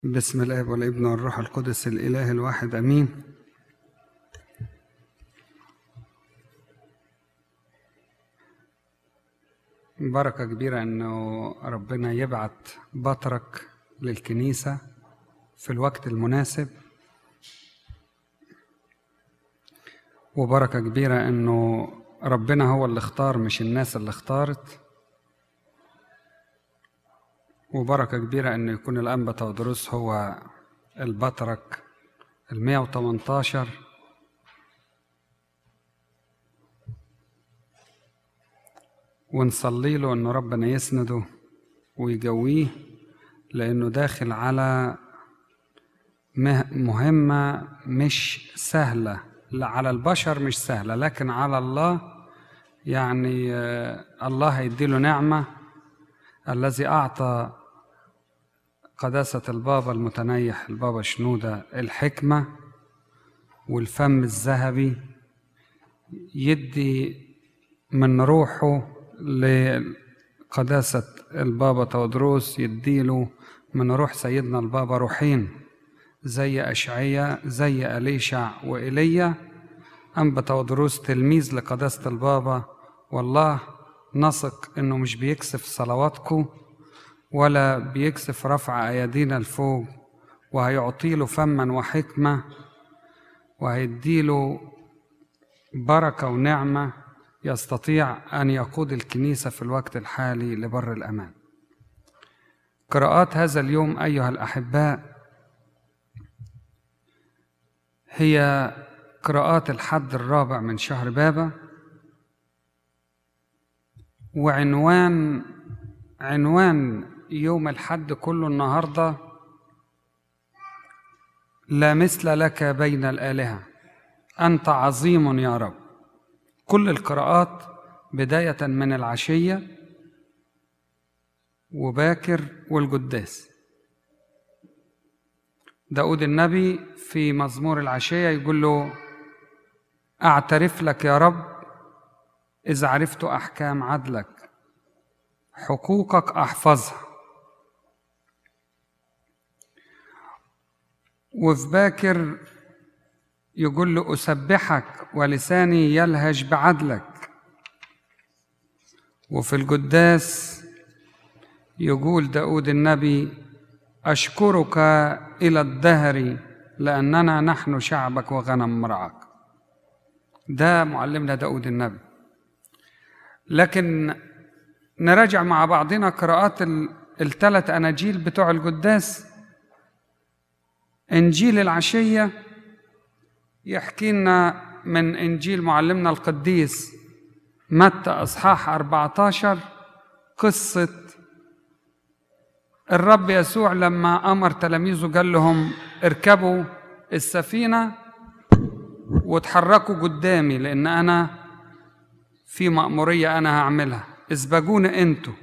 بسم الاب والابن والروح القدس الاله الواحد امين بركة كبيرة انه ربنا يبعت بطرك للكنيسة في الوقت المناسب وبركة كبيرة انه ربنا هو اللي اختار مش الناس اللي اختارت وبركة كبيرة إنه يكون الأنبا تودروس هو البطرك المية وتمنتاشر ونصلي له إنه ربنا يسنده ويجويه لأنه داخل على مهمة مش سهلة لا على البشر مش سهلة لكن على الله يعني الله هيديله نعمة الذي أعطى قداسة البابا المتنيح البابا شنودة الحكمة والفم الذهبي يدي من روحه لقداسة البابا تودروس يديله من روح سيدنا البابا روحين زي أشعية زي أليشع وإيليا أنبا تودروس تلميذ لقداسة البابا والله نثق إنه مش بيكسف صلواتكم ولا بيكسف رفع أيدينا لفوق وهيعطيله فما وحكمة وهيديله بركة ونعمة يستطيع أن يقود الكنيسة في الوقت الحالي لبر الأمان قراءات هذا اليوم أيها الأحباء هي قراءات الحد الرابع من شهر بابا وعنوان عنوان يوم الحد كله النهارده لا مثل لك بين الآلهة أنت عظيم يا رب كل القراءات بداية من العشية وباكر والقداس داود النبي في مزمور العشية يقول له أعترف لك يا رب إذا عرفت أحكام عدلك حقوقك احفظها وفي باكر يقول له اسبحك ولساني يلهج بعدلك وفي القداس يقول داود النبي اشكرك الى الدهر لاننا نحن شعبك وغنم مرعاك ده معلمنا داود النبي لكن نراجع مع بعضنا قراءات الثلاث أناجيل بتوع القداس إنجيل العشية يحكي لنا من إنجيل معلمنا القديس متى أصحاح 14 قصة الرب يسوع لما أمر تلاميذه قال لهم اركبوا السفينة وتحركوا قدامي لأن أنا في مأمورية أنا هعملها اسبقونا انتوا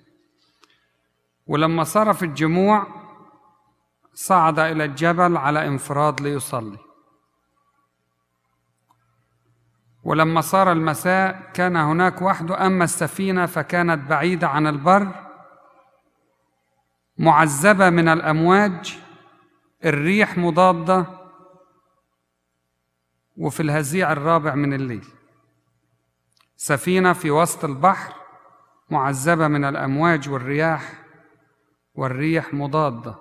ولما صرف الجموع صعد الى الجبل على انفراد ليصلي ولما صار المساء كان هناك وحده اما السفينه فكانت بعيده عن البر معذبه من الامواج الريح مضاده وفي الهزيع الرابع من الليل سفينه في وسط البحر معذبه من الامواج والرياح والريح مضاده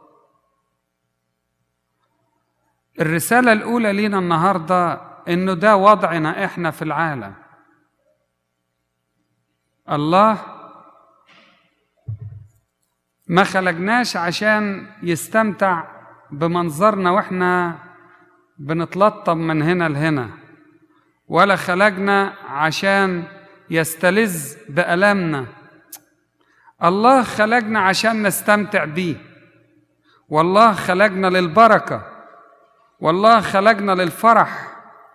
الرساله الاولى لينا النهارده انه ده وضعنا احنا في العالم الله ما خلقناش عشان يستمتع بمنظرنا واحنا بنتلطم من هنا لهنا ولا خلقنا عشان يستلذ بألمنا الله خلقنا عشان نستمتع بيه والله خلقنا للبركة والله خلقنا للفرح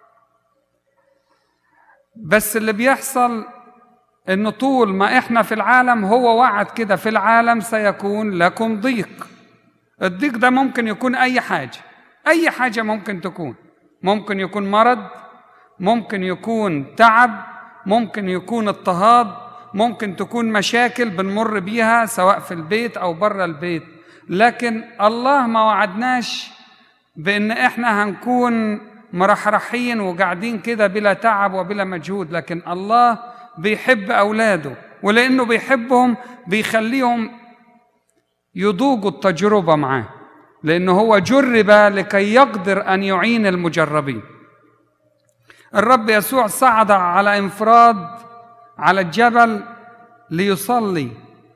بس اللي بيحصل انه طول ما احنا في العالم هو وعد كده في العالم سيكون لكم ضيق الضيق ده ممكن يكون اي حاجة اي حاجة ممكن تكون ممكن يكون مرض ممكن يكون تعب ممكن يكون اضطهاد ممكن تكون مشاكل بنمر بيها سواء في البيت او بره البيت لكن الله ما وعدناش بان احنا هنكون مرحرحين وقاعدين كده بلا تعب وبلا مجهود لكن الله بيحب اولاده ولانه بيحبهم بيخليهم يذوقوا التجربه معاه لانه هو جرب لكي يقدر ان يعين المجربين الرب يسوع صعد على انفراد على الجبل ليصلي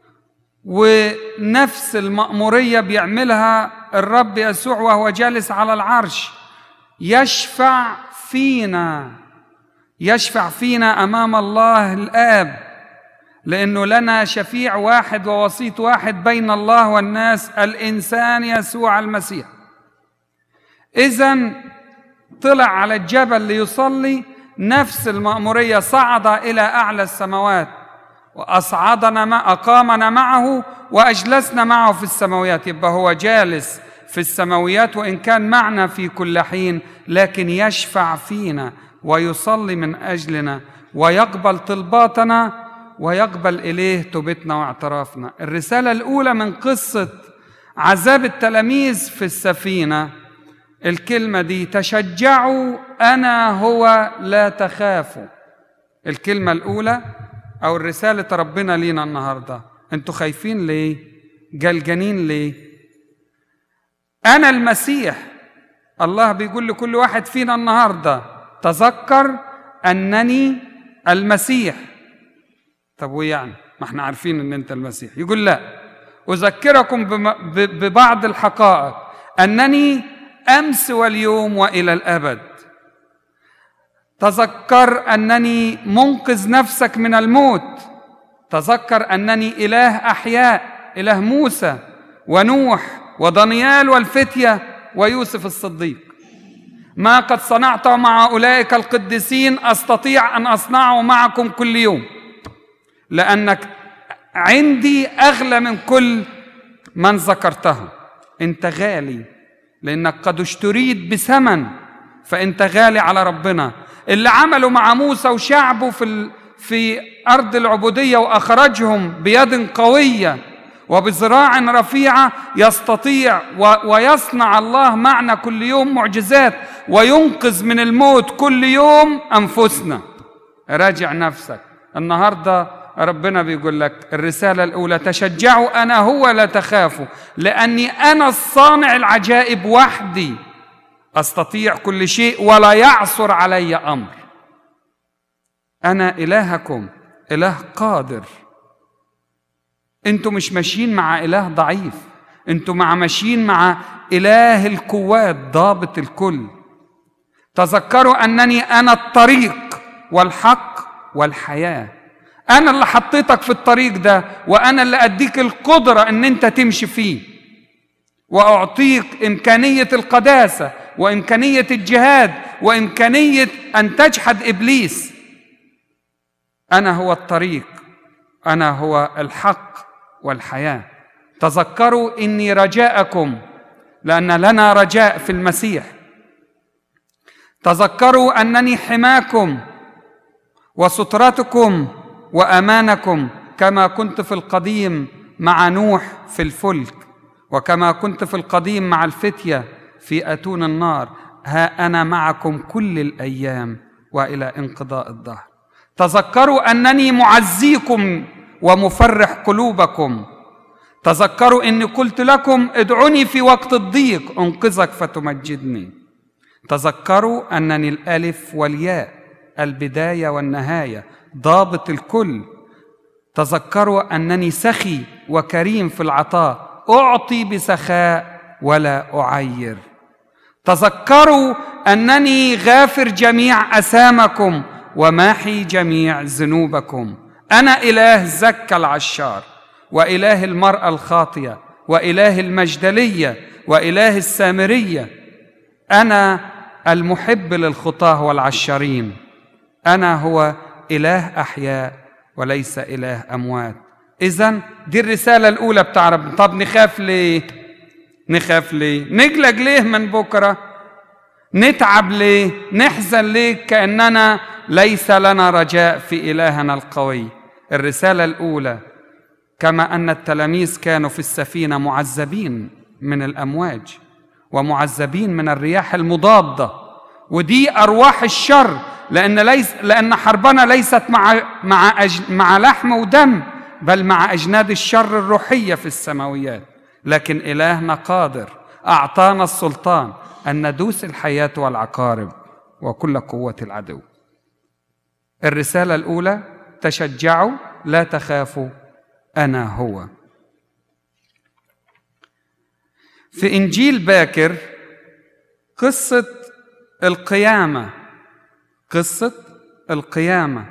ونفس المأمورية بيعملها الرب يسوع وهو جالس على العرش يشفع فينا يشفع فينا أمام الله الآب لأنه لنا شفيع واحد ووسيط واحد بين الله والناس الإنسان يسوع المسيح إذا طلع على الجبل ليصلي نفس المأمورية صعد إلى أعلى السماوات وأصعدنا ما أقامنا معه وأجلسنا معه في السماويات يبقى هو جالس في السماويات وإن كان معنا في كل حين لكن يشفع فينا ويصلي من أجلنا ويقبل طلباتنا ويقبل إليه توبتنا واعترافنا الرسالة الأولى من قصة عذاب التلاميذ في السفينة الكلمة دي تشجعوا أنا هو لا تخافوا الكلمة الأولى أو الرسالة ربنا لينا النهاردة أنتوا خايفين ليه؟ جلجانين ليه؟ أنا المسيح الله بيقول لكل واحد فينا النهاردة تذكر أنني المسيح طب ويعني ما احنا عارفين ان انت المسيح يقول لا اذكركم ببعض الحقائق انني امس واليوم والى الابد تذكر انني منقذ نفسك من الموت تذكر انني اله احياء اله موسى ونوح ودانيال والفتيه ويوسف الصديق ما قد صنعته مع اولئك القديسين استطيع ان اصنعه معكم كل يوم لانك عندي اغلى من كل من ذكرته انت غالي لانك قد اشتريت بثمن فانت غالي على ربنا اللي عمله مع موسى وشعبه في في ارض العبوديه واخرجهم بيد قويه وبذراع رفيعه يستطيع ويصنع الله معنا كل يوم معجزات وينقذ من الموت كل يوم انفسنا راجع نفسك النهارده ربنا بيقول لك الرسالة الأولى تشجعوا أنا هو لا تخافوا لأني أنا الصانع العجائب وحدي أستطيع كل شيء ولا يعصر علي أمر أنا إلهكم إله قادر أنتوا مش ماشيين مع إله ضعيف أنتوا مع ماشيين مع إله القوات ضابط الكل تذكروا أنني أنا الطريق والحق والحياه انا اللي حطيتك في الطريق ده وانا اللي اديك القدره ان انت تمشي فيه واعطيك امكانيه القداسه وامكانيه الجهاد وامكانيه ان تجحد ابليس انا هو الطريق انا هو الحق والحياه تذكروا اني رجاءكم لان لنا رجاء في المسيح تذكروا انني حماكم وسترتكم وامانكم كما كنت في القديم مع نوح في الفلك وكما كنت في القديم مع الفتيه في اتون النار ها انا معكم كل الايام والى انقضاء الدهر تذكروا انني معزيكم ومفرح قلوبكم تذكروا اني قلت لكم ادعوني في وقت الضيق انقذك فتمجدني تذكروا انني الالف والياء البدايه والنهايه ضابط الكل تذكروا انني سخي وكريم في العطاء اعطي بسخاء ولا اعير تذكروا انني غافر جميع اثامكم وماحي جميع ذنوبكم انا اله زكى العشار واله المراه الخاطيه واله المجدليه واله السامريه انا المحب للخطاه والعشارين انا هو اله احياء وليس اله اموات اذا دي الرساله الاولى بتاع رب طب نخاف ليه نخاف ليه نقلق ليه من بكره نتعب ليه نحزن ليه كاننا ليس لنا رجاء في الهنا القوي الرساله الاولى كما ان التلاميذ كانوا في السفينه معذبين من الامواج ومعذبين من الرياح المضاده ودي ارواح الشر لان ليس لان حربنا ليست مع مع أج مع لحم ودم بل مع اجناد الشر الروحيه في السماويات لكن الهنا قادر اعطانا السلطان ان ندوس الحياه والعقارب وكل قوه العدو الرساله الاولى تشجعوا لا تخافوا انا هو في انجيل باكر قصه القيامه قصه القيامه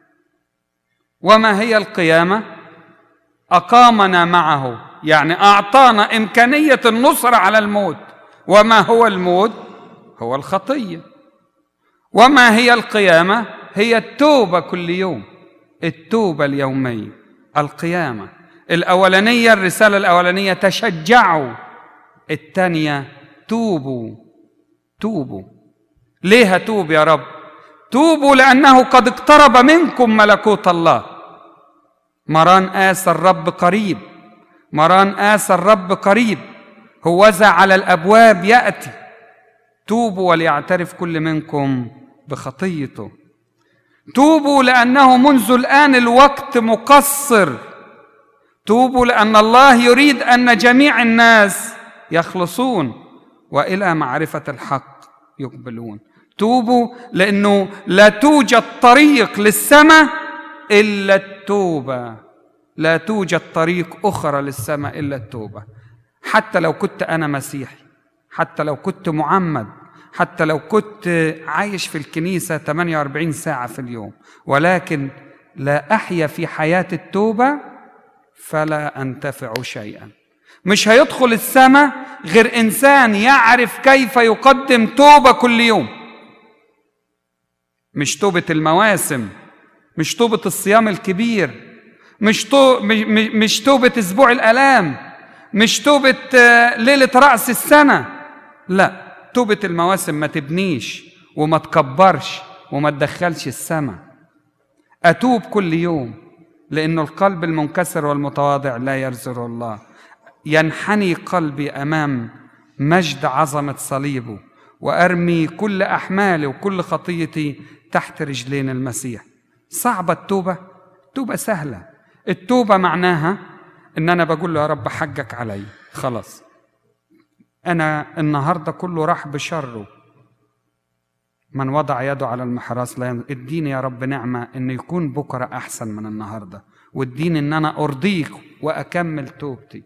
وما هي القيامه اقامنا معه يعني اعطانا امكانيه النصره على الموت وما هو الموت هو الخطيه وما هي القيامه هي التوبه كل يوم التوبه اليوميه القيامه الاولانيه الرساله الاولانيه تشجعوا الثانيه توبوا توبوا ليه هتوب يا رب توبوا لانه قد اقترب منكم ملكوت الله مران آس الرب قريب مران آس الرب قريب هوذا على الابواب ياتي توبوا وليعترف كل منكم بخطيته توبوا لانه منذ الان الوقت مقصر توبوا لان الله يريد ان جميع الناس يخلصون والى معرفه الحق يقبلون توبوا لانه لا توجد طريق للسماء الا التوبه لا توجد طريق اخرى للسماء الا التوبه حتى لو كنت انا مسيحي حتى لو كنت معمد حتى لو كنت عايش في الكنيسه 48 ساعه في اليوم ولكن لا احيا في حياه التوبه فلا انتفع شيئا مش هيدخل السماء غير انسان يعرف كيف يقدم توبه كل يوم مش توبه المواسم مش توبه الصيام الكبير مش تو مش توبه اسبوع الالام مش توبه ليله راس السنه لا توبه المواسم ما تبنيش وما تكبرش وما تدخلش السماء اتوب كل يوم لانه القلب المنكسر والمتواضع لا يرزر الله ينحني قلبي امام مجد عظمه صليبه وارمي كل احمالي وكل خطيتي تحت رجلين المسيح صعبه التوبه التوبه سهله التوبه معناها ان انا بقول له يا رب حقك علي خلاص انا النهارده كله راح بشره من وضع يده على المحراس لا اديني يا رب نعمه ان يكون بكره احسن من النهارده واديني ان انا ارضيك واكمل توبتي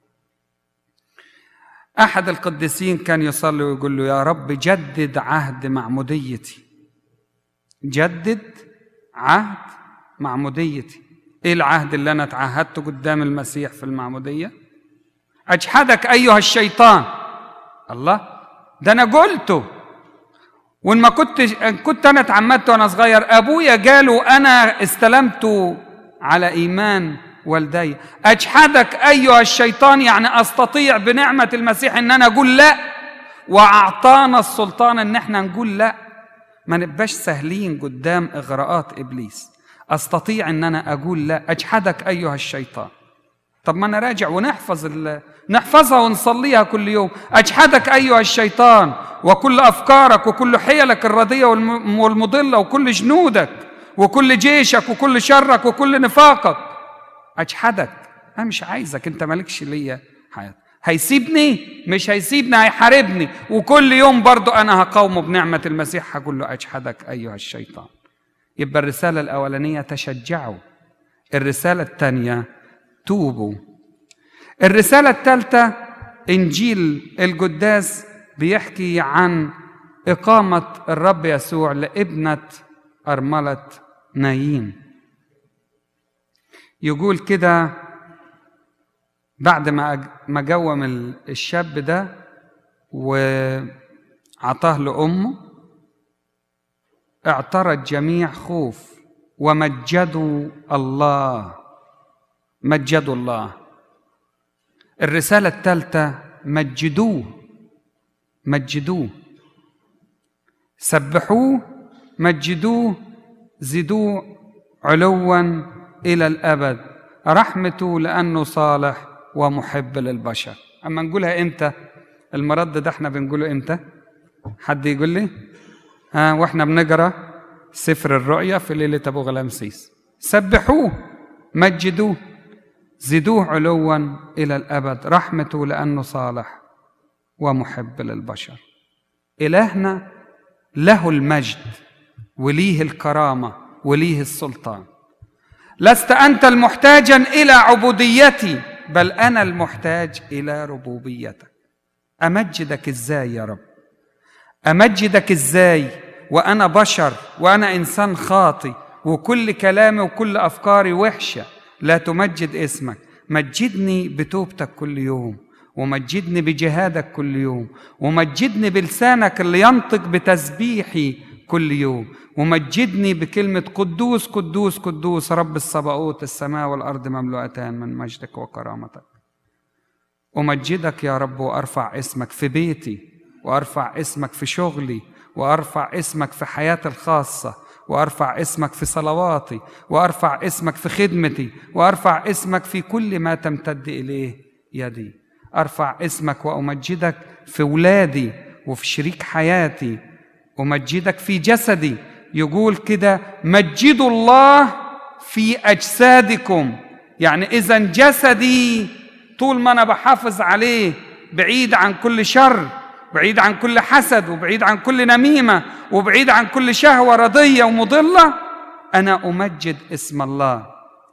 احد القديسين كان يصلي ويقول له يا رب جدد عهد معموديتي جدد عهد معموديتي ايه العهد اللي انا اتعهدته قدام المسيح في المعموديه اجحدك ايها الشيطان الله ده انا قلته وان ما كنت كنت انا اتعمدت وانا صغير ابويا قالوا انا استلمت على ايمان والدي اجحدك ايها الشيطان يعني استطيع بنعمه المسيح ان انا اقول لا واعطانا السلطان ان احنا نقول لا ما نبقاش سهلين قدام اغراءات ابليس استطيع ان انا اقول لا اجحدك ايها الشيطان طب ما انا راجع ونحفظ ال... نحفظها ونصليها كل يوم اجحدك ايها الشيطان وكل افكارك وكل حيلك الرديه والمضله وكل جنودك وكل جيشك وكل شرك وكل نفاقك اجحدك انا مش عايزك انت مالكش ليا حياه هيسيبني مش هيسيبني هيحاربني وكل يوم برضو انا هقاومه بنعمه المسيح هقول له اجحدك ايها الشيطان يبقى الرساله الاولانيه تشجعوا الرساله الثانيه توبوا الرساله الثالثه انجيل القداس بيحكي عن اقامه الرب يسوع لابنه ارمله نايين يقول كده بعد ما ما جوم الشاب ده وعطاه لامه اعترى الجميع خوف ومجدوا الله مجدوا الله الرساله الثالثه مجدوه مجدوه سبحوه مجدوه زدوه علوا الى الابد رحمته لأنه صالح ومحب للبشر أما نقولها إمتى المرد ده احنا بنقوله إمتى حد يقول لي ها واحنا بنقرا سفر الرؤيا في ليلة أبو غلامسيس سبحوه مجدوه زدوه علوا إلى الأبد رحمته لأنه صالح ومحب للبشر إلهنا له المجد وليه الكرامة وليه السلطان لست أنت المحتاجا إلى عبوديتي بل أنا المحتاج إلى ربوبيتك أمجدك إزاي يا رب أمجدك إزاي وأنا بشر وأنا إنسان خاطي وكل كلامي وكل أفكاري وحشة لا تمجد اسمك مجدني بتوبتك كل يوم ومجدني بجهادك كل يوم ومجدني بلسانك اللي ينطق بتسبيحي كل يوم ومجدني بكلمة قدوس قدوس قدوس رب الصباؤوت السماء والأرض مملوءتان من مجدك وكرامتك أمجدك يا رب وأرفع اسمك في بيتي وأرفع اسمك في شغلي وأرفع اسمك في حياتي الخاصة وأرفع اسمك في صلواتي وأرفع اسمك في خدمتي وأرفع اسمك في كل ما تمتد إليه يدي أرفع اسمك وأمجدك في ولادي وفي شريك حياتي أمجدك في جسدي يقول كده مجدوا الله في أجسادكم يعني إذا جسدي طول ما أنا بحافظ عليه بعيد عن كل شر بعيد عن كل حسد وبعيد عن كل نميمة وبعيد عن كل شهوة رضية ومضلة أنا أمجد اسم الله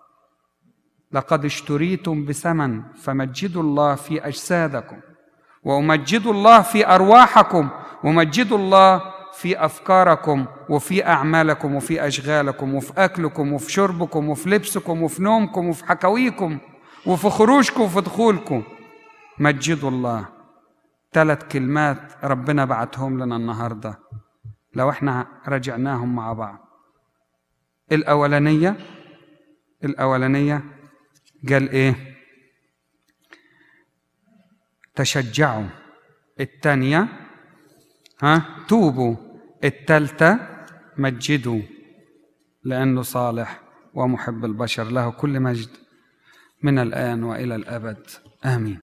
لقد اشتريتم بثمن فمجدوا الله في أجسادكم وأمجدوا الله في أرواحكم ومجدوا الله في أفكاركم وفي أعمالكم وفي أشغالكم وفي أكلكم وفي شربكم وفي لبسكم وفي نومكم وفي حكاويكم وفي خروجكم وفي دخولكم مجدوا الله ثلاث كلمات ربنا بعتهم لنا النهارده لو احنا رجعناهم مع بعض الأولانية الأولانية قال إيه تشجعوا الثانية ها توبوا الثالثة مجدوا لأنه صالح ومحب البشر له كل مجد من الآن وإلى الأبد آمين